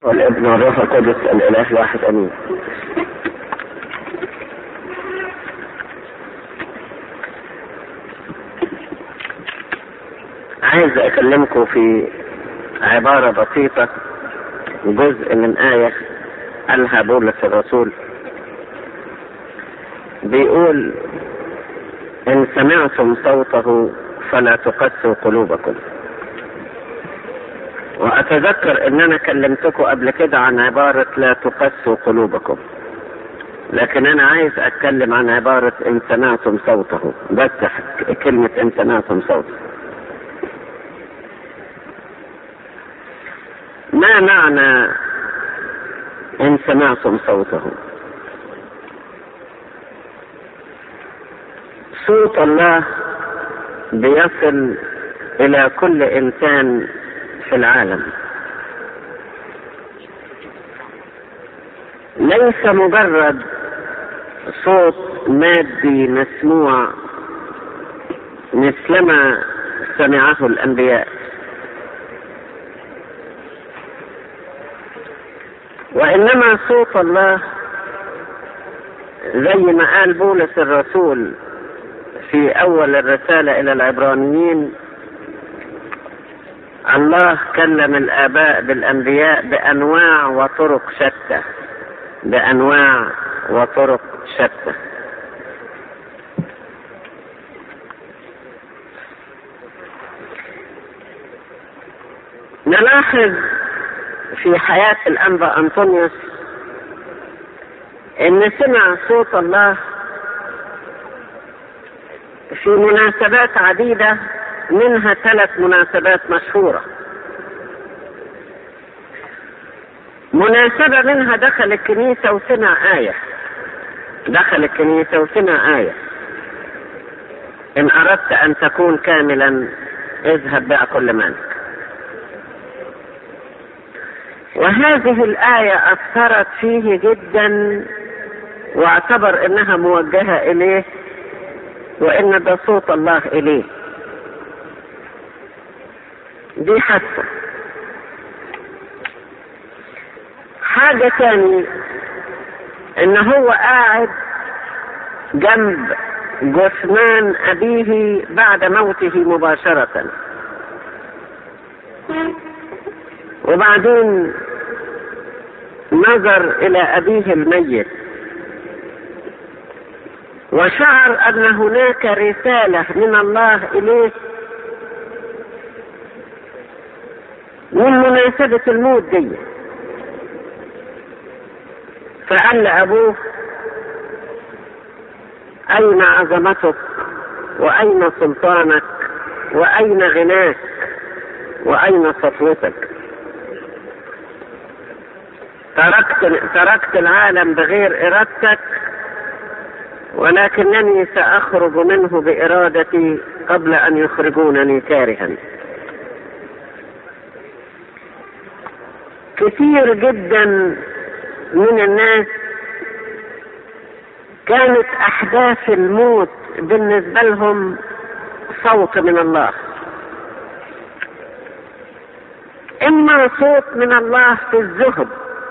والابن والروح القدس الاله الواحد امين عايز اكلمكم في عبارة بسيطة جزء من آية قالها بولس الرسول بيقول إن سمعتم صوته فلا تقسوا قلوبكم وأتذكر إن أنا كلمتكم قبل كده عن عبارة لا تقسوا قلوبكم لكن أنا عايز أتكلم عن عبارة إن سمعتم صوته بس كلمة إن سمعتم صوته ما معنى إن سمعتم صوته صوت الله بيصل إلى كل إنسان في العالم ليس مجرد صوت مادي مسموع مثلما سمعه الأنبياء وإنما صوت الله زي ما قال بولس الرسول في أول الرسالة إلى العبرانيين الله كلم الآباء بالأنبياء بأنواع وطرق شتى بأنواع وطرق شتى نلاحظ في حياة الأنبا أنطونيوس إن سمع صوت الله في مناسبات عديدة منها ثلاث مناسبات مشهورة مناسبة منها دخل الكنيسة وسمع آية دخل الكنيسة وسمع آية إن أردت أن تكون كاملا اذهب بيع كل مالك وهذه الآية أثرت فيه جدا واعتبر إنها موجهة إليه وإن ده صوت الله إليه دي حادثة حاجة تاني إن هو قاعد جنب جثمان أبيه بعد موته مباشرة وبعدين نظر إلى أبيه الميت وشعر أن هناك رسالة من الله إليه من مناسبة الموت دي فقال لأبوه أين عظمتك وأين سلطانك وأين غناك وأين سطوتك تركت تركت العالم بغير إرادتك ولكنني سأخرج منه بإرادتي قبل أن يخرجونني كارها كثير جدا من الناس كانت أحداث الموت بالنسبة لهم صوت من الله إما صوت من الله في الزهد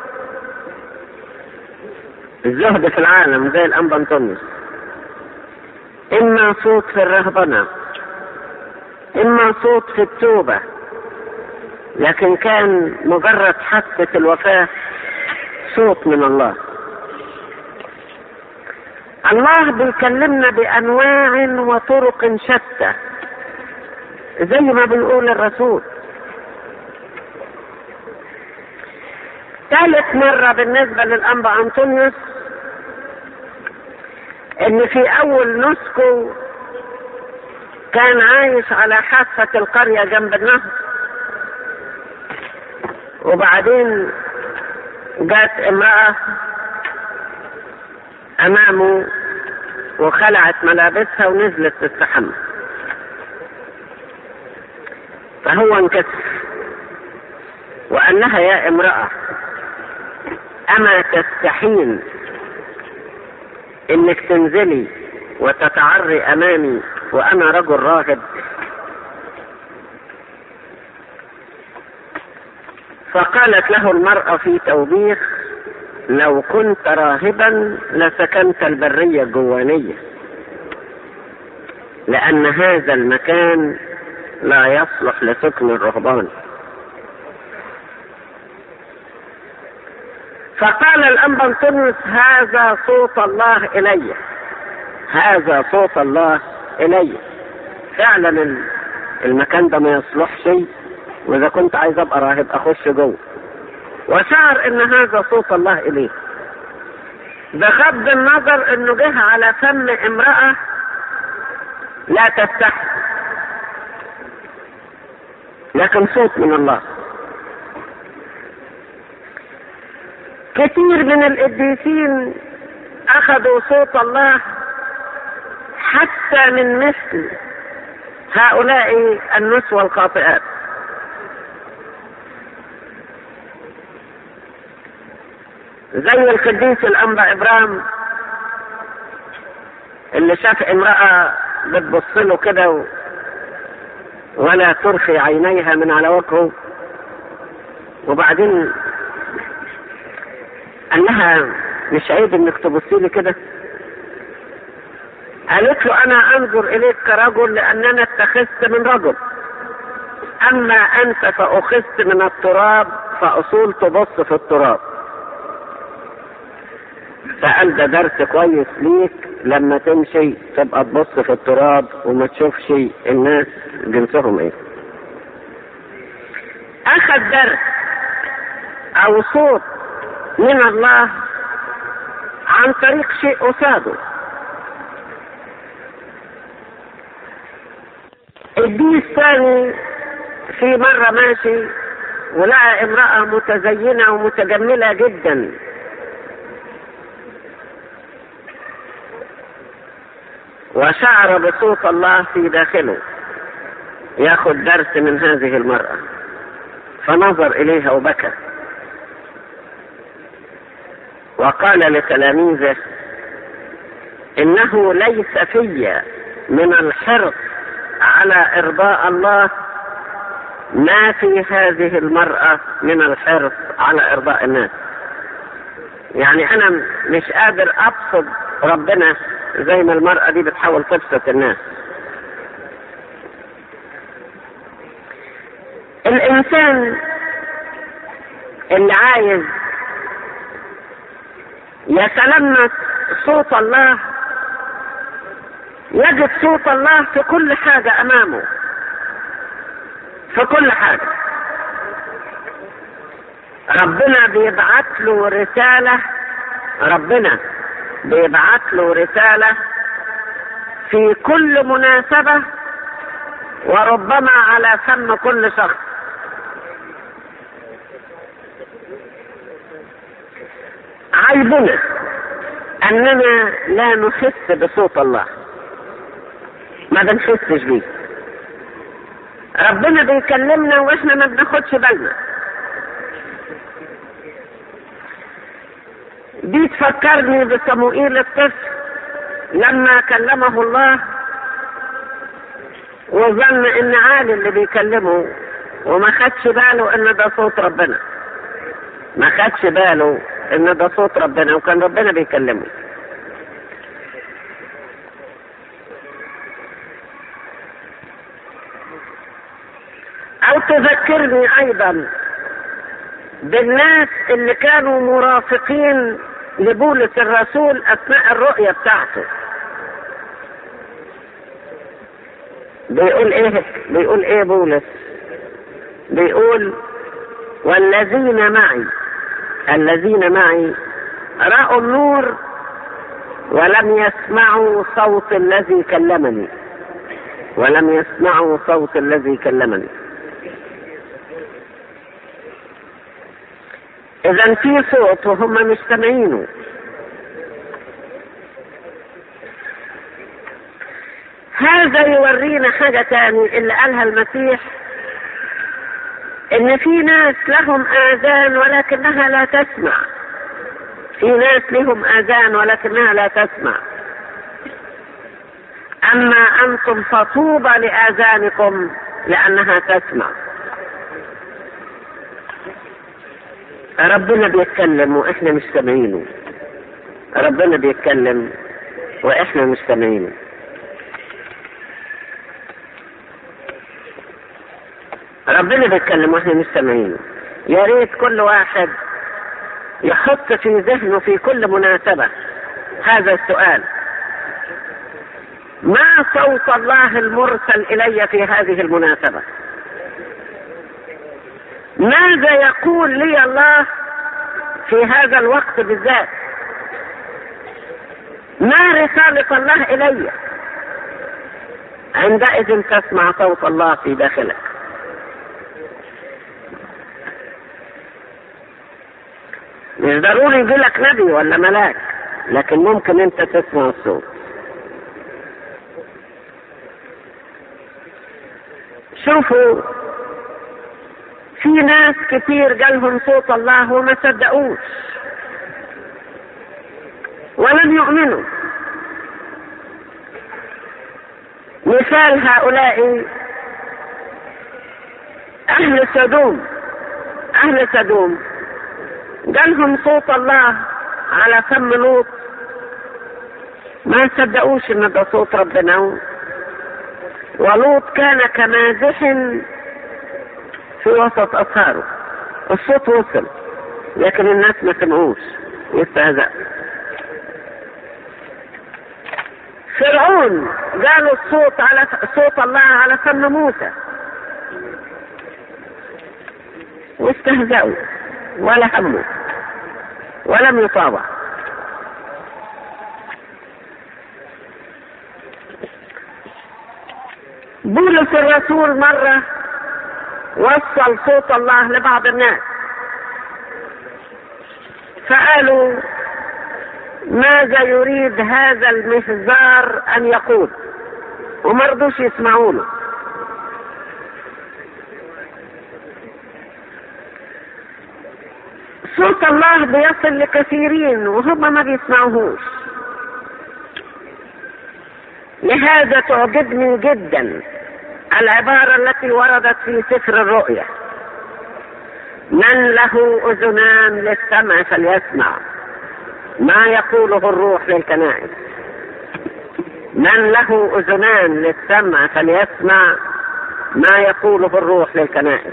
الزهد في العالم زي الأنبا أنطونيوس إما صوت في الرهبنة إما صوت في التوبة لكن كان مجرد حادثة الوفاة صوت من الله الله بيكلمنا بأنواع وطرق شتى زي ما بنقول الرسول ثالث مرة بالنسبة للأنبا أنطونيوس إن في أول نسكه كان عايش على حافة القرية جنب النهر وبعدين جات امرأة أمامه وخلعت ملابسها ونزلت تستحمى فهو انكسر وقال لها يا امرأة أما تستحين إنك تنزلي وتتعري أمامي وأنا رجل راهب فقالت له المرأة في توبيخ لو كنت راهبا لسكنت البرية الجوانية لأن هذا المكان لا يصلح لسكن الرهبان فقال الأنبنطونس هذا صوت الله إلي هذا صوت الله إلي فعلا المكان ده ما يصلحش وإذا كنت عايز أبقى راهب أخش جوه وشعر إن هذا صوت الله إليه بغض النظر إنه جه على فم امرأة لا تستحي لكن صوت من الله كثير من القديسين اخذوا صوت الله حتى من مثل هؤلاء النسوة الخاطئات زي القديس الانبا ابراهيم اللي شاف امرأة بتبص له كده ولا ترخي عينيها من على وجهه وبعدين قال لها مش عيب انك تبصي لي كده قالت له انا انظر اليك كرجل لاننا اتخذت من رجل اما انت فاخذت من التراب فاصول تبص في التراب فقال ده درس كويس ليك لما تمشي تبقى تبص في التراب وما تشوفش الناس جنسهم ايه اخذ درس او صوت من الله عن طريق شيء قصاده الديس الثاني في مرة ماشي ولقى امرأة متزينة ومتجملة جدا وشعر بصوت الله في داخله ياخذ درس من هذه المرأة فنظر إليها وبكى وقال لتلاميذه إنه ليس في من الحرص على إرضاء الله ما في هذه المرأة من الحرص على إرضاء الناس يعني أنا مش قادر أبسط ربنا زي ما المرأة دي بتحاول تبسط الناس الإنسان اللي عايز يتلمس صوت الله يجد صوت الله في كل حاجة أمامه في كل حاجة ربنا بيبعت له رسالة ربنا بيبعت له رسالة في كل مناسبة وربما على فم كل شخص عيبنا اننا لا نحس بصوت الله ما بنحسش بيه ربنا بيكلمنا واحنا ما بناخدش بالنا دي تفكرني بصموئيل الطفل لما كلمه الله وظن ان عالي اللي بيكلمه وما خدش باله ان ده صوت ربنا ما خدش باله ان ده صوت ربنا وكان ربنا بيكلمه او تذكرني ايضا بالناس اللي كانوا مرافقين لبولس الرسول اثناء الرؤية بتاعته بيقول ايه بيقول ايه بولس بيقول والذين معي الذين معي رأوا النور ولم يسمعوا صوت الذي كلمني ولم يسمعوا صوت الذي كلمني اذا في صوت وهم مش سامعينه هذا يورينا حاجة تاني اللي قالها المسيح ان في ناس لهم اذان ولكنها لا تسمع في ناس لهم اذان ولكنها لا تسمع اما انتم فطوبى لاذانكم لانها تسمع ربنا بيتكلم واحنا مش سامعينه ربنا بيتكلم واحنا مش سامعينه ربنا بيتكلم واحنا مش سامعينه يا ريت كل واحد يحط في ذهنه في كل مناسبة هذا السؤال ما صوت الله المرسل إلي في هذه المناسبة ماذا يقول لي الله في هذا الوقت بالذات ما رسالة الله إلي عندئذ تسمع صوت الله في داخلك مش ضروري يجي لك نبي ولا ملاك لكن ممكن انت تسمع الصوت شوفوا في ناس كتير جالهم صوت الله وما صدقوش ولم يؤمنوا مثال هؤلاء أهل سدوم أهل سدوم جالهم صوت الله على فم لوط ما صدقوش ان ده صوت ربنا ولوط كان كمازح في وسط اثاره الصوت وصل لكن الناس ما سمعوش يستهزأ فرعون جاله الصوت على صوت الله على فم موسى واستهزأوا ولا همه ولم يطاوع بولس الرسول مرة وصل صوت الله لبعض الناس فقالوا ماذا يريد هذا المهزار ان يقول وما رضوش يسمعوا له صوت الله بيصل لكثيرين وهم ما بيسمعوهوش لهذا تعجبني جدا العبارة التي وردت في سفر الرؤيا من له أذنان للسمع فليسمع ما يقوله الروح للكنائس من له أذنان للسمع فليسمع ما يقوله الروح للكنائس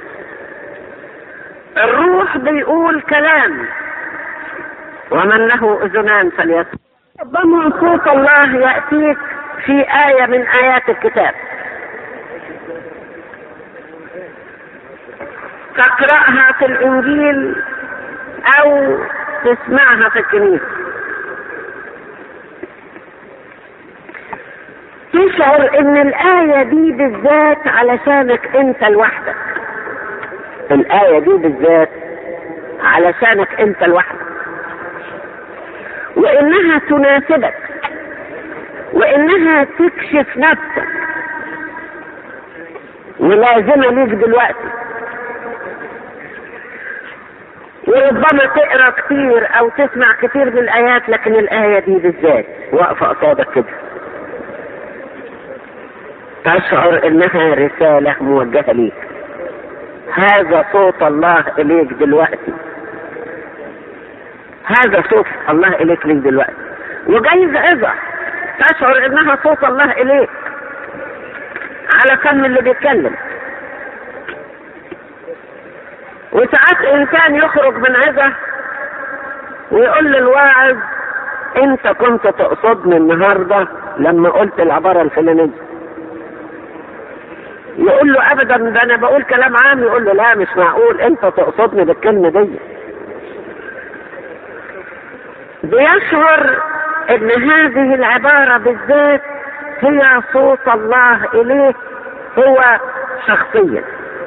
الروح بيقول كلام ومن له اذنان فليسمع ربما صوت الله ياتيك في ايه من ايات الكتاب تقراها في الانجيل او تسمعها في الكنيسه تشعر ان الايه دي بالذات علشانك انت لوحدك الآية دي بالذات علشانك أنت لوحدك وإنها تناسبك وإنها تكشف نفسك ولازمة ليك دلوقتي وربما تقرا كتير او تسمع كتير من الايات لكن الايه دي بالذات واقفه قصادك كده تشعر انها رساله موجهه ليك هذا صوت الله اليك دلوقتي هذا صوت الله اليك ليك دلوقتي وجايز عظة تشعر انها صوت الله اليك على فم اللي بيتكلم وساعات انسان يخرج من عظة ويقول للواعظ انت كنت تقصدني النهارده لما قلت العباره الفلانيه يقول له ابدا ده انا بقول كلام عام يقول له لا مش معقول انت تقصدني بالكلمه دي بيشعر ان هذه العباره بالذات هي صوت الله اليه هو شخصيا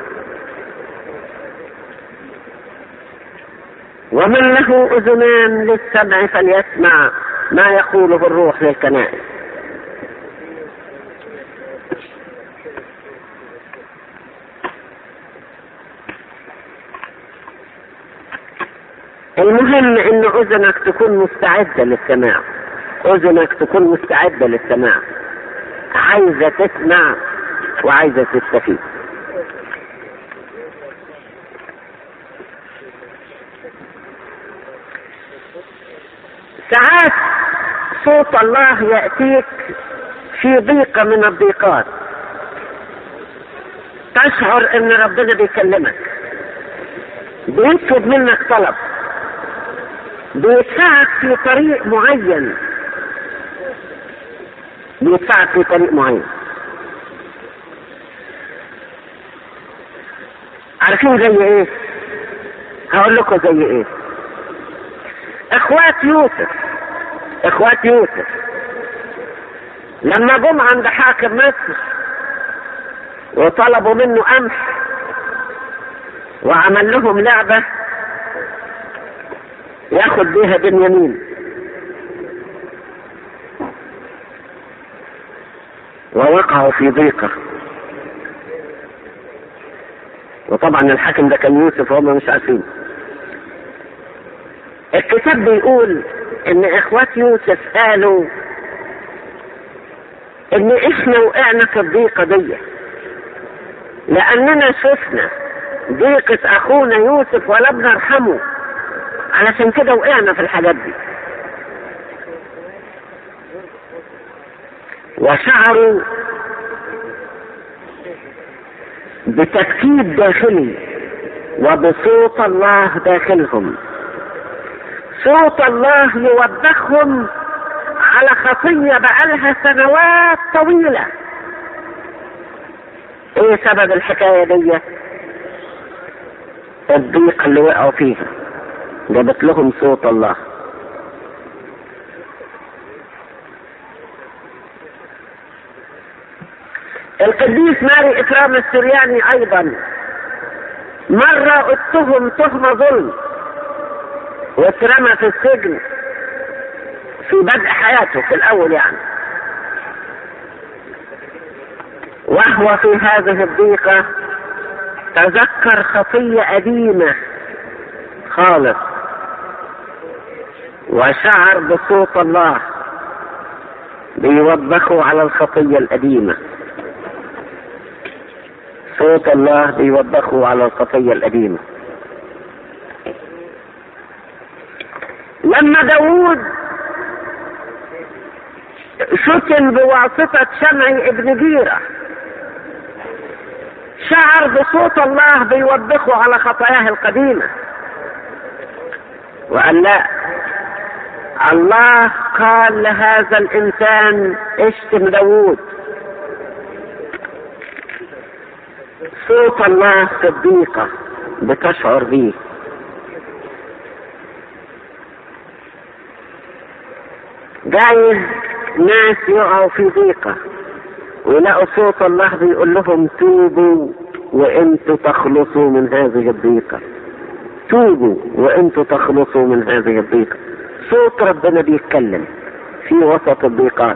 ومن له اذنان للسمع فليسمع ما يقوله الروح للكنائس المهم ان اذنك تكون مستعدة للسماع اذنك تكون مستعدة للسماع عايزة تسمع وعايزة تستفيد ساعات صوت الله يأتيك في ضيقة من الضيقات تشعر ان ربنا بيكلمك بيطلب منك طلب بيدفعك في طريق معين بيدفعك في طريق معين عارفين زي ايه هقول لكم زي ايه اخوات يوسف اخوات يوسف لما جم عند حاكم مصر وطلبوا منه قمح وعمل لهم لعبة ياخد بيها بنيامين ووقعوا في ضيقة وطبعا الحاكم ده كان يوسف وهم مش عارفين الكتاب بيقول ان اخوات يوسف قالوا ان احنا وقعنا في الضيقة دي لاننا شفنا ضيقة اخونا يوسف ولا بنرحمه علشان كده وقعنا في الحاجات دي وشعروا بتفكير داخلي وبصوت الله داخلهم صوت الله يوبخهم على خطية بقالها سنوات طويلة ايه سبب الحكاية دي الضيق اللي وقعوا فيها جابت لهم صوت الله القديس ماري اكرام السرياني ايضا مرة اتهم تهمة ظلم واترمى في السجن في بدء حياته في الاول يعني وهو في هذه الضيقة تذكر خطية قديمة خالص وشعر بصوت الله بيوبخه على الخطية القديمة صوت الله بيوبخه على الخطية القديمة لما داوود شتم بواسطة شمعي ابن جيرة شعر بصوت الله بيوبخه على خطاياه القديمة وقال لا الله قال لهذا الانسان اشتم داوود صوت الله في الضيقة بتشعر بيه جايز ناس يقعوا في ضيقة ويلاقوا صوت الله بيقول لهم توبوا وانتوا تخلصوا من هذه الضيقة توبوا وانتوا تخلصوا من هذه الضيقة صوت ربنا بيتكلم في وسط الضيقات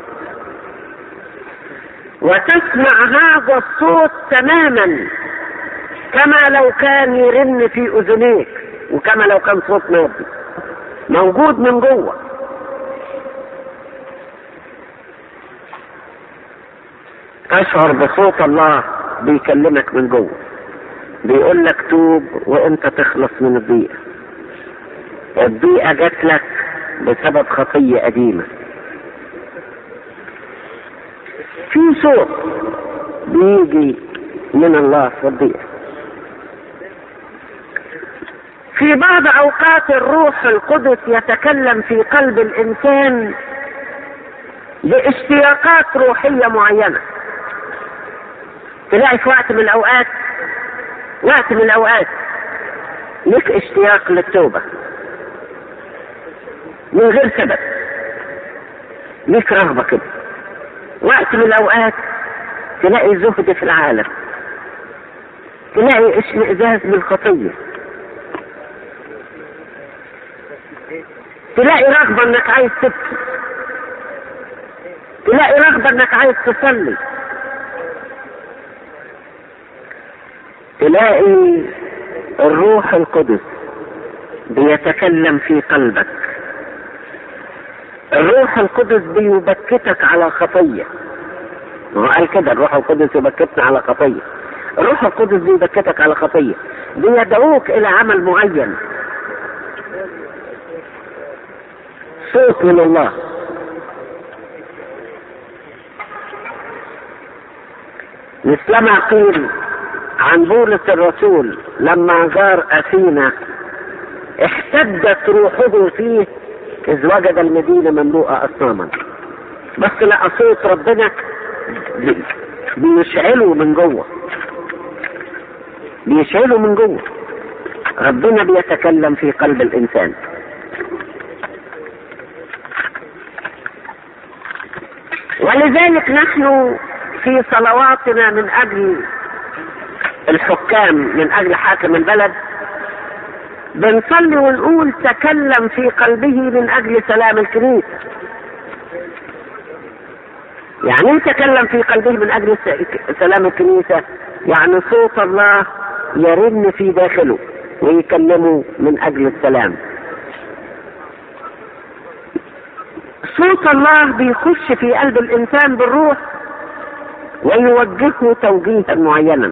وتسمع هذا الصوت تماما كما لو كان يرن في اذنيك وكما لو كان صوت نادي موجود من جوه تشعر بصوت الله بيكلمك من جوه بيقول لك توب وانت تخلص من الضيقه الضيقه جات لك بسبب خطيه قديمه في صوت بيجي من الله في الضيقه في بعض اوقات الروح القدس يتكلم في قلب الانسان باشتياقات روحيه معينه تلاقي في وقت من الاوقات وقت من الاوقات لك اشتياق للتوبه من غير سبب ليك رغبه كده وقت من الاوقات تلاقي زهد في العالم تلاقي اشمئزاز بالخطيه تلاقي رغبه انك عايز تبكي تلاقي رغبه انك عايز تصلي تلاقي الروح القدس بيتكلم في قلبك الروح القدس بيبكتك على خطية هو قال كده الروح القدس يبكتنا على خطية الروح القدس بيبكتك على خطية بيدعوك إلى عمل معين صوت من الله مثلما قيل عن بولس الرسول لما زار أثينا احتدت روحه فيه إذ وجد المدينة مملوءة أصناما بس لقى صوت ربنا بيشعله من جوه بيشعله من جوه ربنا بيتكلم في قلب الإنسان ولذلك نحن في صلواتنا من أجل الحكام من أجل حاكم البلد بنصلي ونقول تكلم في قلبه من أجل سلام الكنيسة يعني ايه تكلم في قلبه من أجل سلام الكنيسة يعني صوت الله يرن في داخله ويكلمه من أجل السلام صوت الله بيخش في قلب الإنسان بالروح ويوجهه توجيها معينا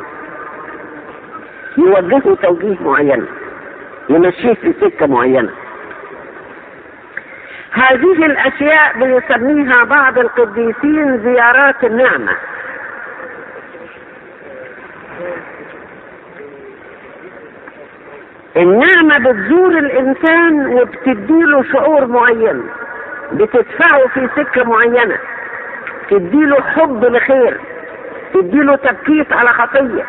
يوجهه توجيه معين يمشيه في سكة معينة هذه الأشياء بيسميها بعض القديسين زيارات النعمة النعمة بتزور الإنسان وبتديله شعور معين بتدفعه في سكة معينة تديله حب لخير تديله تبكيت على خطية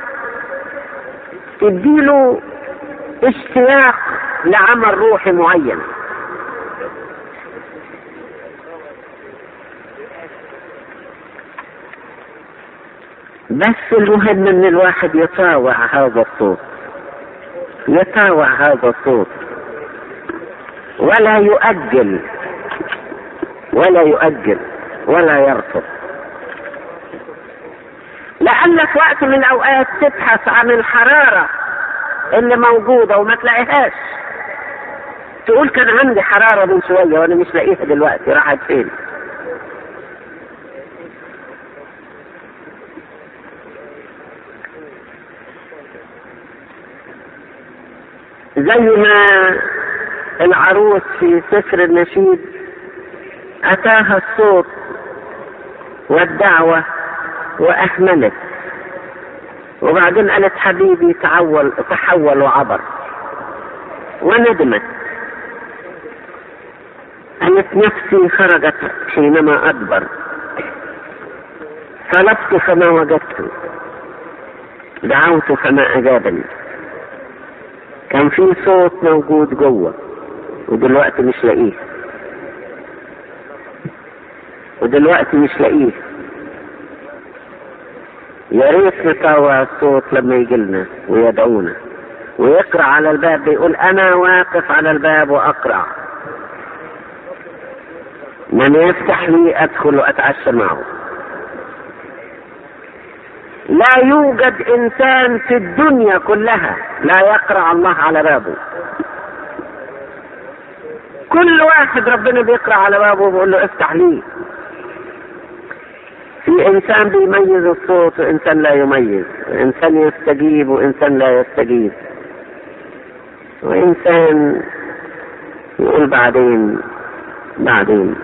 تديله اشتياق لعمل روحي معين بس المهم ان الواحد يطاوع هذا الصوت يطاوع هذا الصوت ولا يؤجل ولا يؤجل ولا يرفض لأن في وقت من الأوقات تبحث عن الحرارة اللي موجودة وما تلاقيهاش تقول كان عندي حرارة من شوية وأنا مش لاقيها دلوقتي راحت فين زي ما العروس في سفر النشيد أتاها الصوت والدعوة وأهملت وبعدين قالت حبيبي تعول تحول وعبر وندمت قالت نفسي خرجت حينما أدبر طلبت فما وجدت دعوت فما أجابني كان في صوت موجود جوه ودلوقتي مش لاقيه ودلوقتي مش لاقيه يا ريت نطاوع الصوت لما يجي لنا ويدعونا ويقرا على الباب بيقول انا واقف على الباب واقرا من يفتح لي ادخل واتعشى معه لا يوجد انسان في الدنيا كلها لا يقرا الله على بابه كل واحد ربنا بيقرا على بابه وبيقول له افتح لي في انسان بيميز الصوت وانسان لا يميز انسان يستجيب وانسان لا يستجيب وانسان يقول بعدين بعدين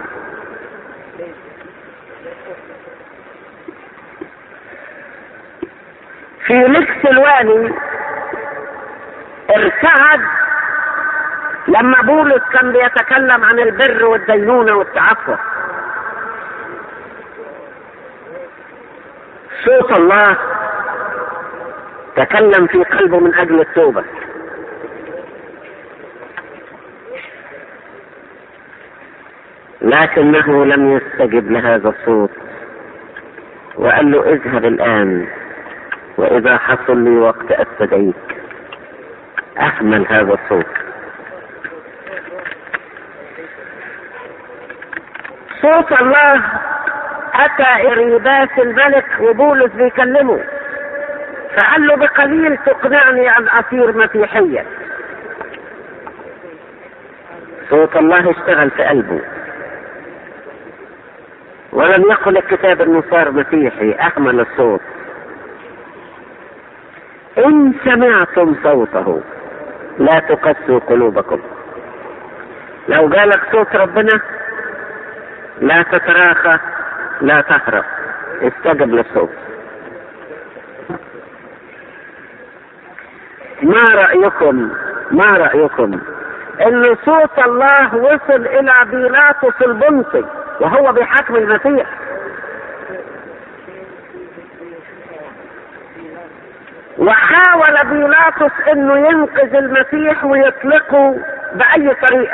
في لكس الوالي ارتعد لما بولس كان بيتكلم عن البر والدينونة والتعفف صوت الله تكلم في قلبه من اجل التوبه لكنه لم يستجب لهذا الصوت وقال له اذهب الان واذا حصل لي وقت استدعيك اهمل هذا الصوت صوت الله اتى اريباس الملك وبولس بيكلمه فقال له بقليل تقنعني ان اصير مسيحيا صوت الله اشتغل في قلبه ولم يقل الكتاب انه صار مسيحي اهمل الصوت ان سمعتم صوته لا تقسوا قلوبكم لو جالك صوت ربنا لا تتراخى لا تهرب استجب للصوت ما رأيكم ما رأيكم ان صوت الله وصل الى بيلاطس البنطي وهو بيحاكم المسيح وحاول بيلاطس انه ينقذ المسيح ويطلقه باي طريقه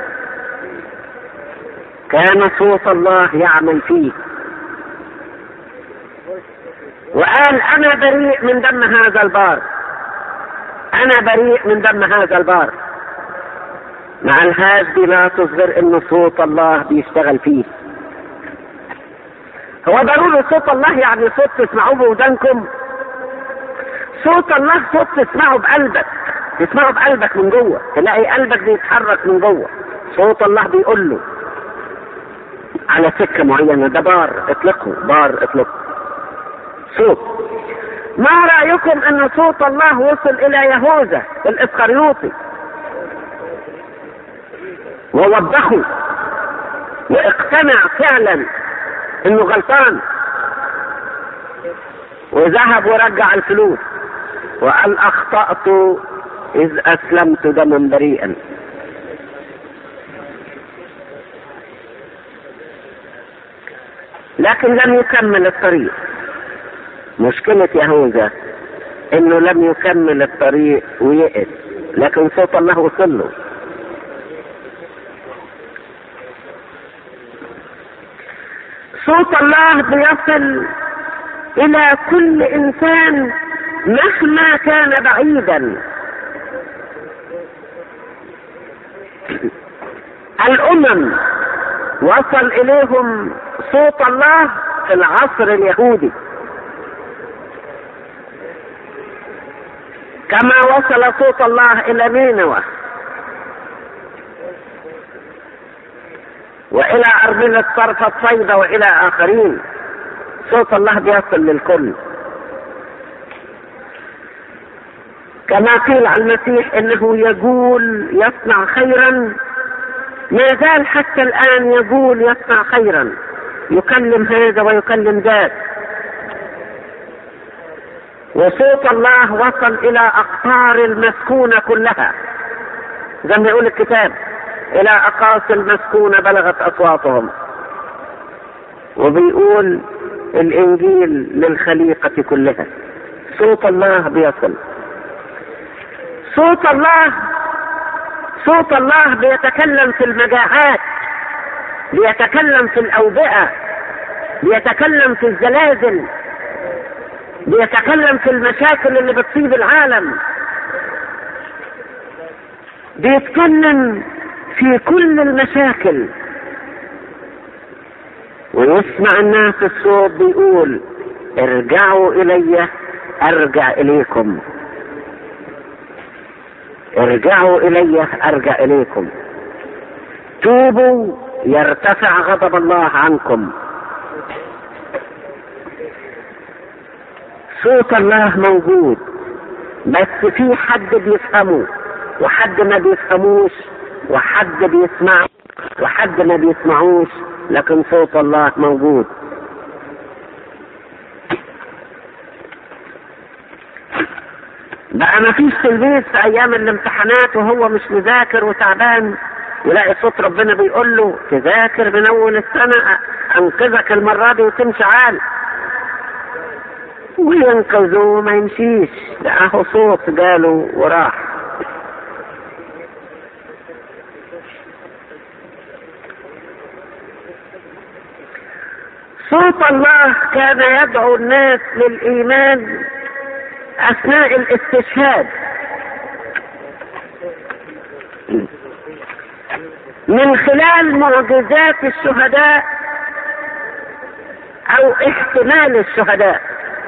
كان صوت الله يعمل فيه وقال انا بريء من دم هذا البار انا بريء من دم هذا البار ما قالهاش بيلاطس غير ان صوت الله بيشتغل فيه هو ضروري صوت الله يعني صوت تسمعوه بودانكم صوت الله صوت تسمعه بقلبك تسمعه بقلبك من جوه تلاقي قلبك بيتحرك من جوه صوت الله بيقول له على سكه معينه ده بار اطلقه بار اطلقه صوت ما رايكم ان صوت الله وصل الى يهوذا الاسخريوطي ووبخه واقتنع فعلا انه غلطان وذهب ورجع الفلوس وقال اخطأت اذ اسلمت دما بريئا لكن لم يكمل الطريق مشكلة يهوذا انه لم يكمل الطريق ويئس لكن صوت الله وصل له صوت الله بيصل الى كل انسان مهما كان بعيدا الامم وصل اليهم صوت الله في العصر اليهودي كما وصل صوت الله الى نينوى والى ارملة صرفة صيدا والى اخرين صوت الله بيصل للكل كما قيل عن المسيح انه يقول يصنع خيرا ما زال حتى الان يقول يصنع خيرا يكلم هذا ويكلم ذاك وصوت الله وصل الى اقطار المسكونة كلها زي ما يقول الكتاب الى اقاصي المسكونة بلغت اصواتهم وبيقول الانجيل للخليقة كلها صوت الله بيصل صوت الله صوت الله بيتكلم في المجاعات بيتكلم في الاوبئة بيتكلم في الزلازل بيتكلم في المشاكل اللي بتصيب العالم بيتكلم في كل المشاكل ويسمع الناس الصوت بيقول ارجعوا الي ارجع اليكم ارجعوا الي ارجع اليكم توبوا يرتفع غضب الله عنكم صوت الله موجود بس في حد بيفهمه وحد ما بيفهموش وحد بيسمع وحد ما بيسمعوش لكن صوت الله موجود بقى ما فيش تلميذ في ايام الامتحانات وهو مش مذاكر وتعبان يلاقي صوت ربنا بيقول له تذاكر من اول السنه انقذك المره دي وتمشي عال وينقذه ما يمشيش ده اهو صوت جاله وراح صوت الله كان يدعو الناس للايمان اثناء الاستشهاد من خلال معجزات الشهداء او احتمال الشهداء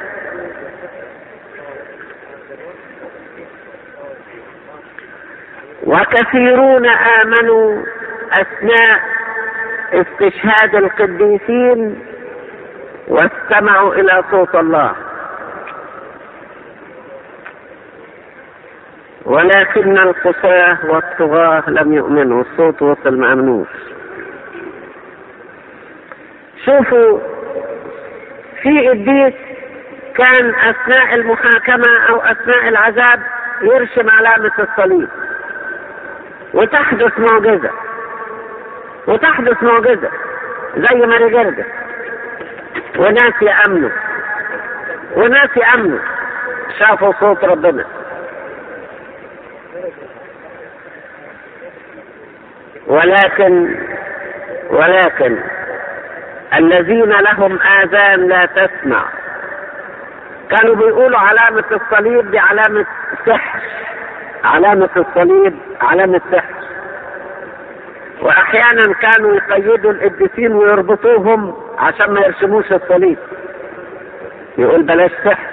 وكثيرون امنوا اثناء استشهاد القديسين واستمعوا الى صوت الله ولكن القساة والطغاة لم يؤمنوا الصوت وصل ما امنوش شوفوا في قديس كان اثناء المحاكمة او اثناء العذاب يرسم علامة الصليب وتحدث معجزة وتحدث معجزة زي ماري جرجس وناس يأمنوا وناس يأمنوا شافوا صوت ربنا ولكن ولكن الذين لهم آذان لا تسمع كانوا بيقولوا علامة الصليب دي علامة سحر علامة الصليب علامة سحر وأحيانا كانوا يقيدوا القديسين ويربطوهم عشان ما يرسموش الصليب يقول بلاش سحر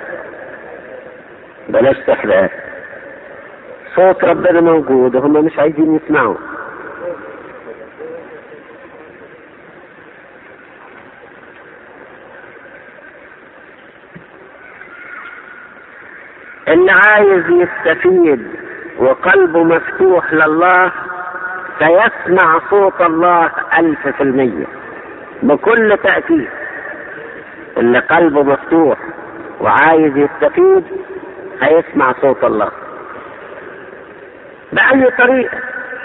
بلاش سحر صوت ربنا موجود وهم مش عايزين يسمعوا اللي عايز يستفيد وقلبه مفتوح لله سيسمع صوت الله ألف في المية بكل تأكيد اللي قلبه مفتوح وعايز يستفيد هيسمع صوت الله بأي طريقة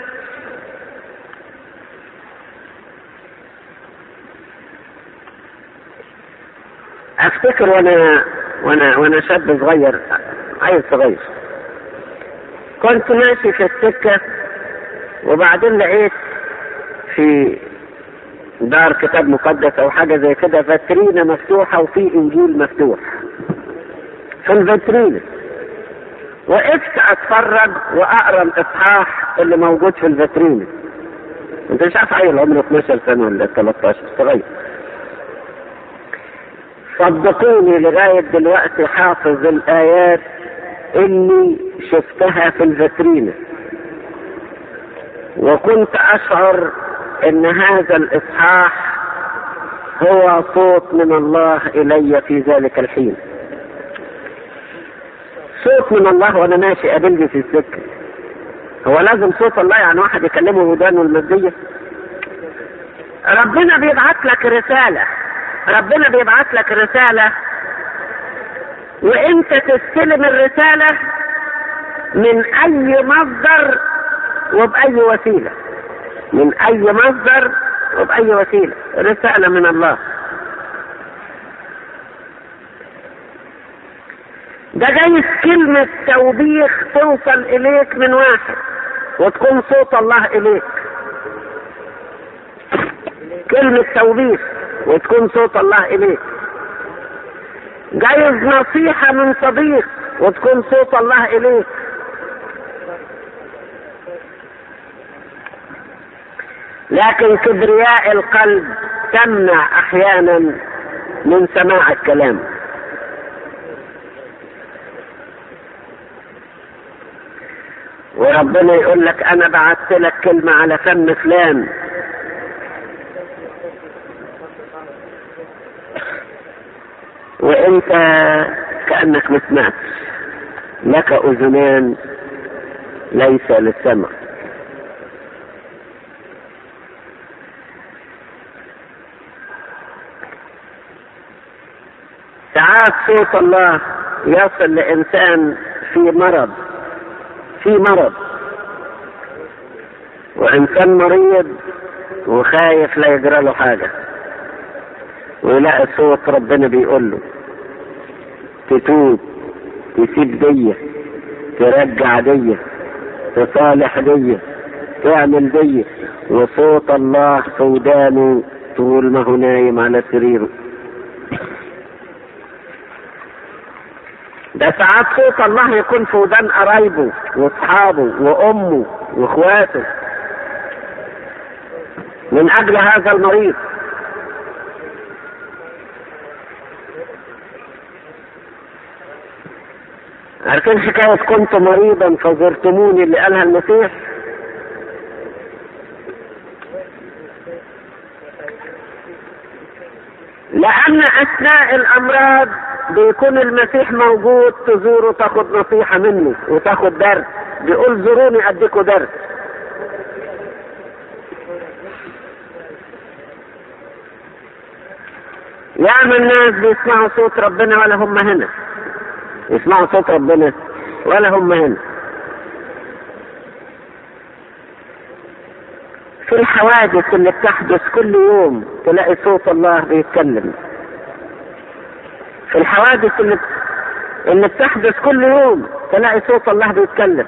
افتكر وانا وانا وانا شاب صغير عيل صغير كنت ماشي في السكة وبعدين لقيت في دار كتاب مقدس او حاجة زي كده فاترينة مفتوحة وفي انجيل مفتوح في الفاترينة وقفت اتفرج واقرا الاصحاح اللي موجود في الفاترينة انت مش عارف عيل عمره 12 سنة ولا 13 صغير صدقوني لغاية دلوقتي حافظ الآيات اللي شفتها في الفاترينة وكنت أشعر أن هذا الإصحاح هو صوت من الله إلي في ذلك الحين صوت من الله وأنا ماشي قابلني في السكة هو لازم صوت الله يعني واحد يكلمه ودانه المادية ربنا بيبعت لك رسالة ربنا بيبعت لك رسالة وانت تستلم الرسالة من اي مصدر وبأي وسيلة من اي مصدر وبأي وسيلة رسالة من الله ده جايز كلمة توبيخ توصل اليك من واحد وتكون صوت الله اليك كلمة توبيخ وتكون صوت الله إليك جايز نصيحة من صديق وتكون صوت الله إليك لكن كبرياء القلب تمنع أحيانا من سماع الكلام وربنا يقول لك أنا بعثت لك كلمة على فم فلان وانت كأنك ما سمعتش لك اذنان ليس للسمع ساعات صوت الله يصل لانسان في مرض في مرض وانسان مريض وخايف لا يجرى له حاجه ويلاقي صوت ربنا بيقول له تتوب تسيب دية ترجع دية تصالح دية تعمل دية وصوت الله في ودانه طول ما هو نايم على سريره ده ساعات صوت الله يكون في ودان قرايبه واصحابه وامه واخواته من اجل هذا المريض عارفين حكاية كنت مريضا فزرتموني اللي قالها المسيح لأن أثناء الأمراض بيكون المسيح موجود تزوره تاخد نصيحة منه وتاخد درس بيقول زوروني اديكوا درس ياما الناس بيسمعوا صوت ربنا ولا هم هنا يسمعوا صوت ربنا ولا هم هنا في الحوادث اللي بتحدث كل يوم تلاقي صوت الله بيتكلم في الحوادث اللي اللي بتحدث كل يوم تلاقي صوت الله بيتكلم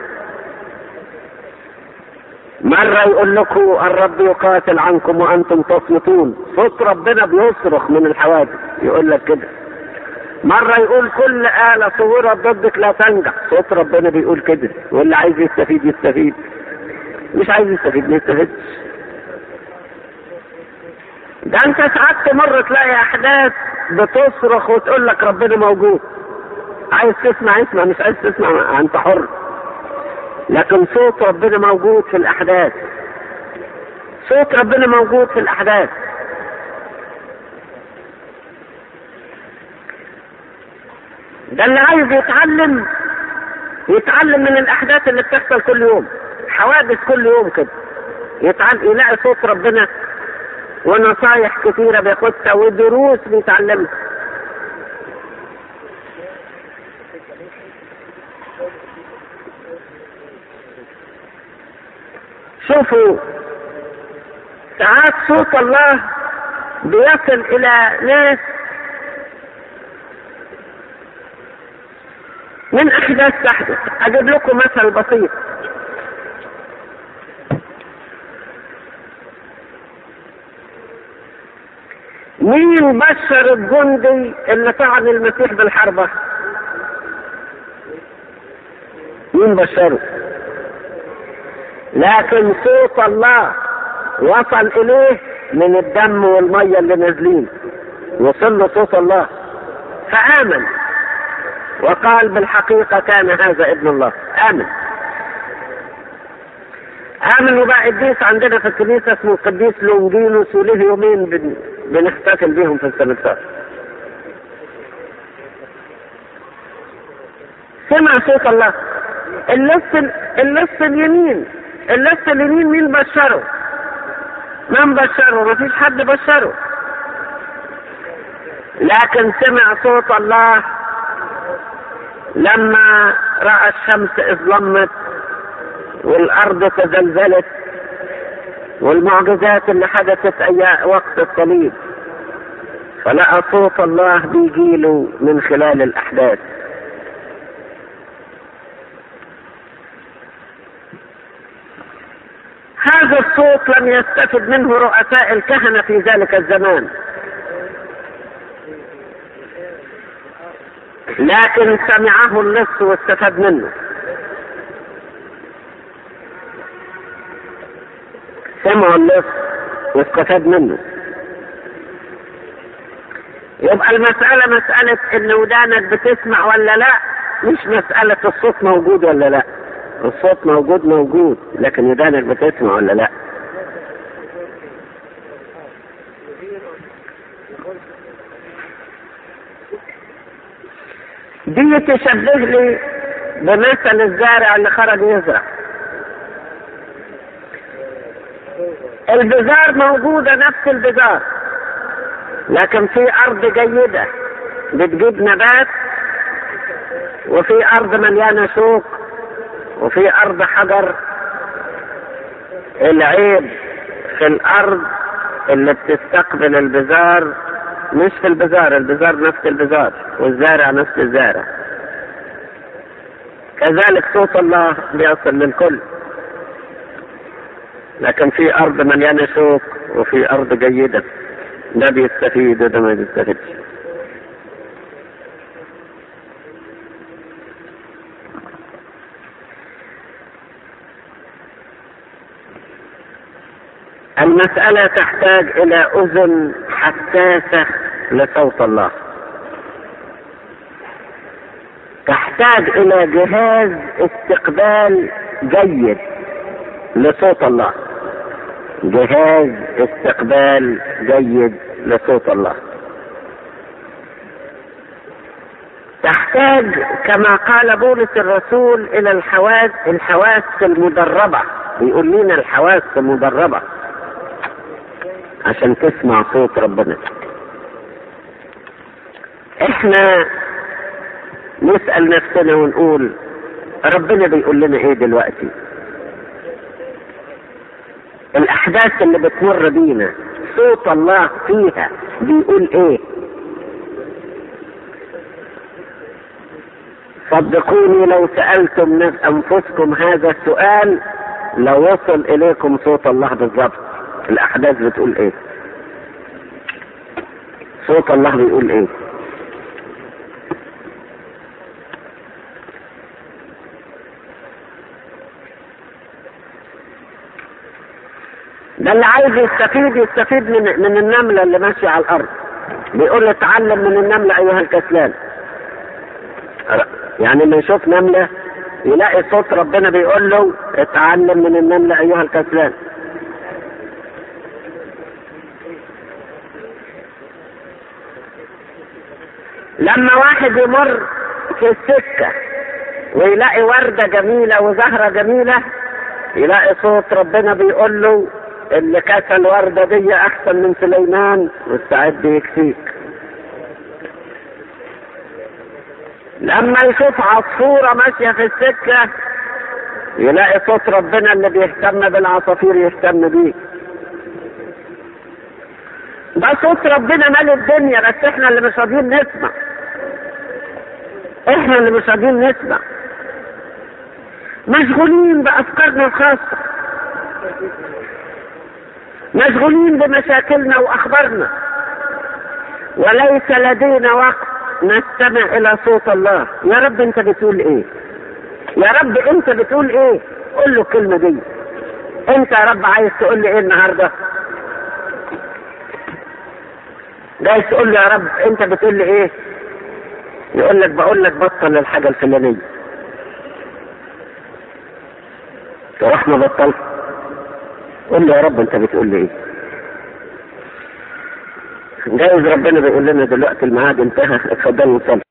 مرة يقول لكم الرب يقاتل عنكم وأنتم تصمتون صوت ربنا بيصرخ من الحوادث يقول لك كده مرة يقول كل آلة صورت ضدك لا تنجح صوت ربنا بيقول كده واللي عايز يستفيد يستفيد مش عايز يستفيد ما يستفيدش ده انت ساعات تمر تلاقي احداث بتصرخ وتقول لك ربنا موجود عايز تسمع اسمع مش عايز تسمع انت حر لكن صوت ربنا موجود في الاحداث صوت ربنا موجود في الاحداث ده اللي عايز يتعلم يتعلم من الاحداث اللي بتحصل كل يوم حوادث كل يوم كده يتعلم يلاقي صوت ربنا ونصايح كثيره بياخدها ودروس بيتعلمها شوفوا ساعات صوت الله بيصل الى ناس من احداث تحدث اجيب لكم مثل بسيط مين بشر الجندي اللي طعن المسيح بالحربة مين بشره لكن صوت الله وصل اليه من الدم والمية اللي نازلين وصل له صوت الله فآمن وقال بالحقيقة كان هذا ابن الله آمن آمن وبقى قديس عندنا في الكنيسة اسمه القديس لونجينوس وله يومين بن... بنحتفل بيهم في السمكتار سمع صوت الله اللص اللص اليمين اللص اليمين مين بشره؟ من بشره؟ مفيش حد بشره لكن سمع صوت الله لما راى الشمس اظلمت والارض تزلزلت والمعجزات اللي حدثت ايام وقت الصليب فلقى صوت الله بيجيله من خلال الاحداث هذا الصوت لم يستفد منه رؤساء الكهنه في ذلك الزمان لكن سمعه اللص واستفاد منه سمعوا اللص واستفاد منه يبقى المسألة مسألة إن ودانك بتسمع ولا لا مش مسألة الصوت موجود ولا لا الصوت موجود موجود لكن ودانك بتسمع ولا لا دي تشبه لي بمثل الزارع اللي خرج يزرع البذار موجودة نفس البذار لكن في أرض جيدة بتجيب نبات وفي أرض مليانة شوك وفي أرض حجر العيب في الأرض اللي بتستقبل البذار مش في البذار البذار نفس البذار والزارع نفس الزارع كذلك صوت الله بيصل للكل لكن في ارض مليانه شوك وفي ارض جيده ده بيستفيد وده ما بيستفيدش المسألة تحتاج إلى أذن حساسة لصوت الله تحتاج إلى جهاز استقبال جيد لصوت الله جهاز استقبال جيد لصوت الله تحتاج كما قال بولس الرسول الى الحواس الحواس المدربة بيقول لنا الحواس المدربة عشان تسمع صوت ربنا احنا نسأل نفسنا ونقول ربنا بيقول لنا ايه دلوقتي الاحداث اللي بتمر بينا صوت الله فيها بيقول ايه صدقوني لو سألتم أنفسكم هذا السؤال لوصل إليكم صوت الله بالضبط الأحداث بتقول إيه صوت الله بيقول إيه ده اللي عايز يستفيد يستفيد من من النملة اللي ماشية على الأرض بيقول له اتعلم من النملة أيها الكسلان يعني لما يشوف نملة يلاقي صوت ربنا بيقول له اتعلم من النملة أيها الكسلان لما واحد يمر في السكة ويلاقي وردة جميلة وزهرة جميلة يلاقي صوت ربنا بيقول له اللي كسى الوردة دي أحسن من سليمان واستعد يكفيك لما يشوف عصفورة ماشية في السكة يلاقي صوت ربنا اللي بيهتم بالعصافير يهتم بيه ده صوت ربنا مال الدنيا بس احنا اللي مش راضيين نسمع احنا اللي مش راضيين نسمع مشغولين بافكارنا الخاصة مشغولين بمشاكلنا واخبارنا وليس لدينا وقت نستمع الى صوت الله يا رب انت بتقول ايه يا رب انت بتقول ايه قول له الكلمة دي انت يا رب عايز تقول لي ايه النهاردة جاي تقول له يا رب انت بتقول لي ايه يقول لك بقول لك بطل الحاجة الفلانية تروح مبطل قول له يا رب انت بتقول لي ايه جايز ربنا بيقول لنا دلوقتي الميعاد انتهى اتفضلوا نصلي